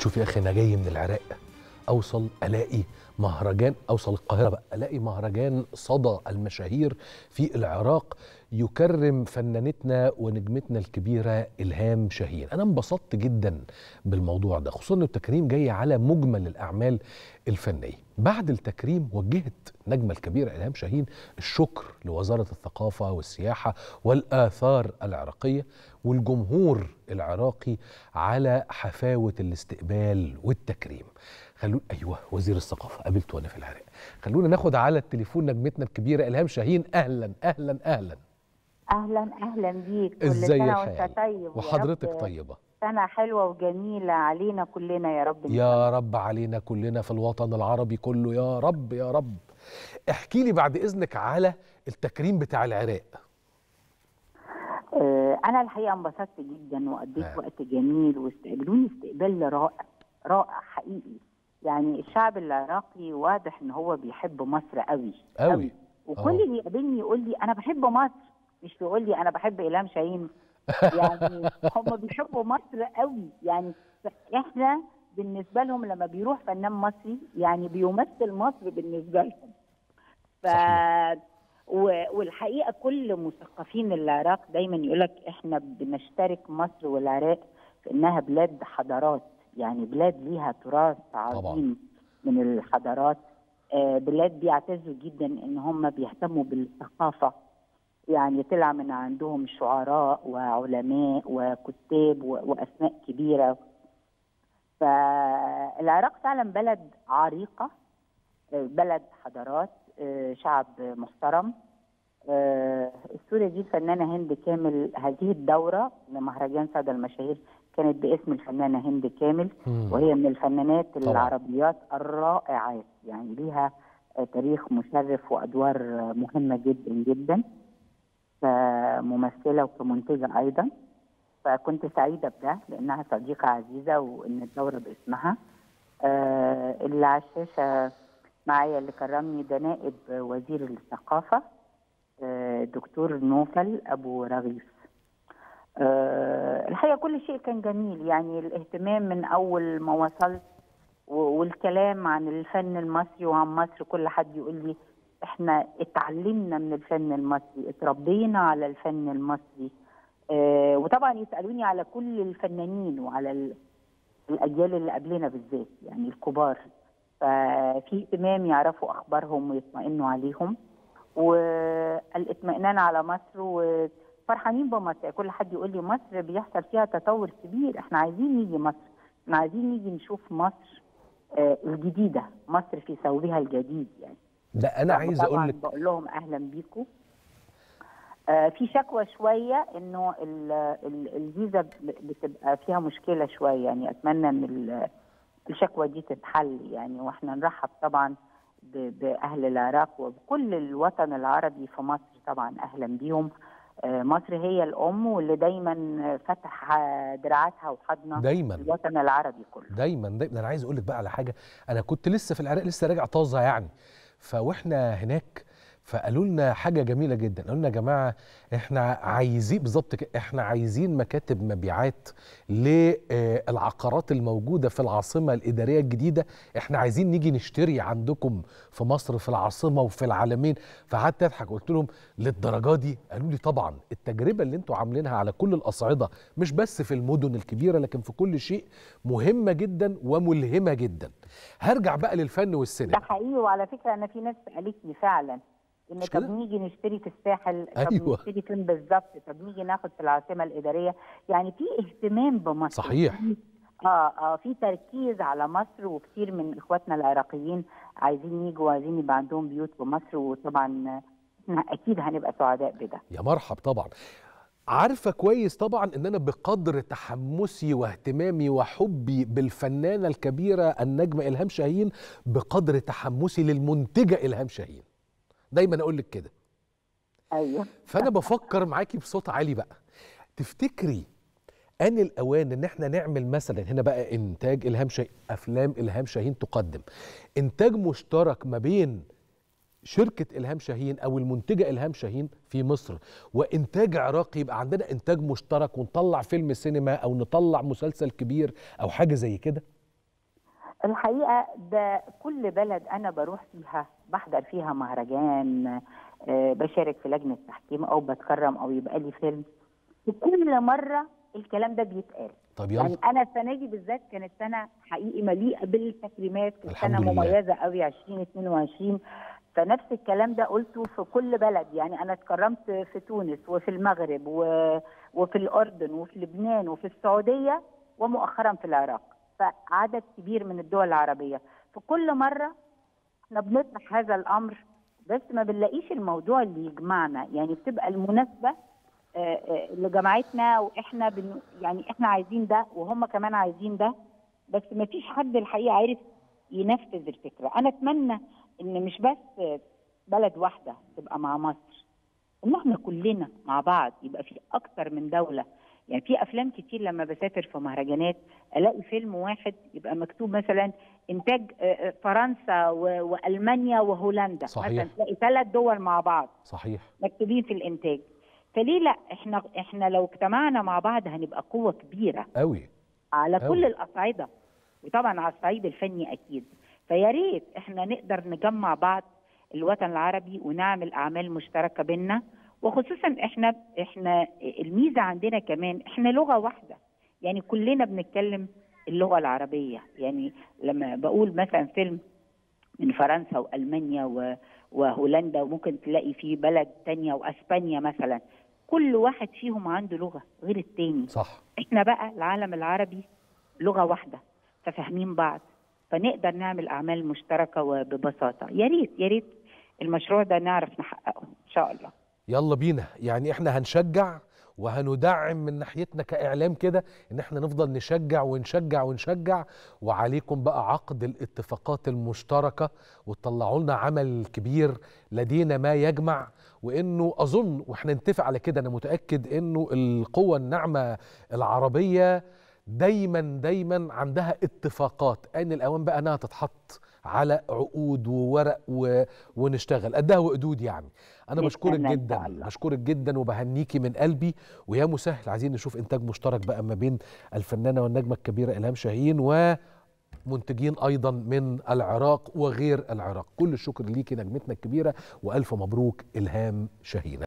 شوف يا اخي انا جاي من العراق اوصل الاقي مهرجان اوصل القاهره بقى الاقي مهرجان صدى المشاهير في العراق يكرم فنانتنا ونجمتنا الكبيره الهام شاهين انا انبسطت جدا بالموضوع ده خصوصا ان التكريم جاي على مجمل الاعمال الفنيه بعد التكريم وجهت نجمه الكبيره الهام شاهين الشكر لوزاره الثقافه والسياحه والاثار العراقيه والجمهور العراقي على حفاوه الاستقبال والتكريم خلونا ايوه وزير الثقافه قابلته وانا في العراق خلونا ناخد على التليفون نجمتنا الكبيره الهام شاهين اهلا اهلا اهلا اهلا اهلا بيك كل ازاي سنه الحال وانت طيب ويا وحضرتك رب طيبه سنه حلوه وجميله علينا كلنا يا رب يا رب علينا كلنا في الوطن العربي كله يا رب يا رب احكي لي بعد اذنك على التكريم بتاع العراق آه انا الحقيقه انبسطت جدا وقضيت آه. وقت جميل واستقبلوني استقبال رائع رائع حقيقي يعني الشعب العراقي واضح ان هو بيحب مصر قوي قوي وكل آه. اللي يقابلني يقول لي انا بحب مصر مش بيقول لي انا بحب الهام شاهين يعني هم بيحبوا مصر قوي يعني احنا بالنسبه لهم لما بيروح فنان مصري يعني بيمثل مصر بالنسبه لهم ف صحيح. و... والحقيقه كل مثقفين العراق دايما يقول لك احنا بنشترك مصر والعراق في انها بلاد حضارات يعني بلاد ليها تراث عظيم من الحضارات آه، بلاد بيعتزوا جدا ان هم بيهتموا بالثقافه يعني طلع من عندهم شعراء وعلماء وكتاب و- واسماء كبيره فالعراق فعلا بلد عريقه آه، بلد حضارات آه، شعب محترم آه، الصورة دي الفنانة هند كامل هذه الدورة لمهرجان سادة المشاهير كانت باسم الفنانة هند كامل مم. وهي من الفنانات طبعاً. العربيات الرائعات يعني ليها آه، تاريخ مشرف وأدوار آه، مهمة جدا جدا كممثلة وكمنتجة أيضا فكنت سعيدة بده لأنها صديقة عزيزة وإن الدورة باسمها آه، اللي على الشاشة معايا اللي كرمني ده نائب وزير الثقافة آه، دكتور نوفل أبو رغيف آه، الحقيقة كل شيء كان جميل يعني الاهتمام من أول ما وصلت و- والكلام عن الفن المصري وعن مصر كل حد يقول لي احنا اتعلمنا من الفن المصري اتربينا على الفن المصري آه، وطبعا يسألوني على كل الفنانين وعلى ال- الأجيال اللي قبلنا بالذات يعني الكبار ففي اهتمام يعرفوا أخبارهم ويطمئنوا عليهم والاطمئنان على مصر وفرحانين بمصر كل حد يقول لي مصر بيحصل فيها تطور كبير احنا عايزين نيجي مصر احنا عايزين نيجي نشوف مصر آه، الجديدة مصر في ثوبها الجديد يعني ده انا عايز طبعاً اقول لك بقول لهم اهلا بيكم آه في شكوى شويه انه ال- ال- الفيزا ب- بتبقى فيها مشكله شويه يعني اتمنى ان ال- الشكوى دي تتحل يعني واحنا نرحب طبعا ب- باهل العراق وبكل الوطن العربي في مصر طبعا اهلا بيهم آه مصر هي الام واللي دايما فتح دراعاتها وحضنها دايما الوطن العربي كله دايما دايما انا عايز اقول لك بقى على حاجه انا كنت لسه في العراق لسه راجع طازه يعني فواحنا هناك فقالوا لنا حاجه جميله جدا قالوا لنا يا جماعه احنا عايزين بالظبط كده احنا عايزين مكاتب مبيعات للعقارات الموجوده في العاصمه الاداريه الجديده احنا عايزين نيجي نشتري عندكم في مصر في العاصمه وفي العالمين فقعدت اضحك قلت لهم للدرجه دي قالوا لي طبعا التجربه اللي انتوا عاملينها على كل الاصعده مش بس في المدن الكبيره لكن في كل شيء مهمه جدا وملهمه جدا هرجع بقى للفن ده والسينما حقيقي وعلى فكره انا في ناس سالتني فعلا ان مش طب كده؟ نيجي نشتري في الساحل طب أيوة. نشتري فين بالظبط طب نيجي ناخد في العاصمه الاداريه يعني في اهتمام بمصر صحيح. اه اه في تركيز على مصر وكثير من اخواتنا العراقيين عايزين يجوا وعايزين يبقى عندهم بيوت في مصر وطبعا احنا اكيد هنبقى سعداء بده يا مرحب طبعا عارفة كويس طبعا ان انا بقدر تحمسي واهتمامي وحبي بالفنانة الكبيرة النجمة الهام شاهين بقدر تحمسي للمنتجة الهام شاهين دايما اقول لك كده ايوه فانا بفكر معاكي بصوت عالي بقى تفتكري ان الاوان ان احنا نعمل مثلا هنا بقى انتاج الهام شاهين افلام الهام شاهين تقدم انتاج مشترك ما بين شركة إلهام شاهين أو المنتجة إلهام شاهين في مصر وإنتاج عراقي يبقى عندنا إنتاج مشترك ونطلع فيلم سينما أو نطلع مسلسل كبير أو حاجة زي كده الحقيقه ده كل بلد انا بروح فيها بحضر فيها مهرجان آه، بشارك في لجنه تحكيم او بتكرم او يبقى لي فيلم وكل مره الكلام ده بيتقال طب يعني يلا انا السنه دي بالذات كانت سنه حقيقي مليئه بالتكريمات كانت الحمد سنه لله. مميزه قوي 2022 فنفس الكلام ده قلته في كل بلد يعني انا اتكرمت في تونس وفي المغرب و... وفي الاردن وفي لبنان وفي السعوديه ومؤخرا في العراق فعدد كبير من الدول العربيه في كل مره احنا بنطرح هذا الامر بس ما بنلاقيش الموضوع اللي يجمعنا يعني بتبقى المناسبه آه، آه، اللي جمعتنا واحنا بن يعني احنا عايزين ده وهم كمان عايزين ده بس ما فيش حد الحقيقه عارف ينفذ الفكره انا اتمنى ان مش بس بلد واحده تبقى مع مصر ان احنا كلنا مع بعض يبقى في اكتر من دوله يعني في افلام كتير لما بسافر في مهرجانات الاقي فيلم واحد يبقى مكتوب مثلا انتاج آه، آه، فرنسا و- والمانيا وهولندا صحيح. مثلا تلاقي ثلاث دول مع بعض صحيح مكتوبين في الانتاج فليه لا احنا احنا لو اجتمعنا مع بعض هنبقى قوه كبيره قوي على أوي. كل الاصعده وطبعا على الصعيد الفني اكيد فيا ريت احنا نقدر نجمع بعض الوطن العربي ونعمل اعمال مشتركه بينا وخصوصا احنا احنا الميزه عندنا كمان احنا لغه واحده يعني كلنا بنتكلم اللغه العربيه يعني لما بقول مثلا فيلم من فرنسا والمانيا و- وهولندا وممكن تلاقي في بلد تانية واسبانيا مثلا كل واحد فيهم عنده لغه غير التاني صح احنا بقى العالم العربي لغه واحده ففاهمين بعض فنقدر نعمل اعمال مشتركه وببساطه يا ريت يا ريت المشروع ده نعرف نحققه ان شاء الله يلا بينا يعني احنا هنشجع وهندعم من ناحيتنا كاعلام كده ان احنا نفضل نشجع ونشجع ونشجع وعليكم بقى عقد الاتفاقات المشتركه وتطلعوا لنا عمل كبير لدينا ما يجمع وانه اظن واحنا نتفق على كده انا متاكد انه القوى الناعمه العربيه دايما دايما عندها اتفاقات ان الاوان بقى انها تتحط على عقود وورق و... ونشتغل قدها وقدود يعني انا بشكرك نتمنى إن جدا شاء الله. بشكرك جدا وبهنيكي من قلبي ويا مسهل عايزين نشوف انتاج مشترك بقى ما بين الفنانه والنجمه الكبيره الهام شاهين ومنتجين ايضا من العراق وغير العراق كل الشكر ليكي نجمتنا الكبيره والف مبروك الهام شاهين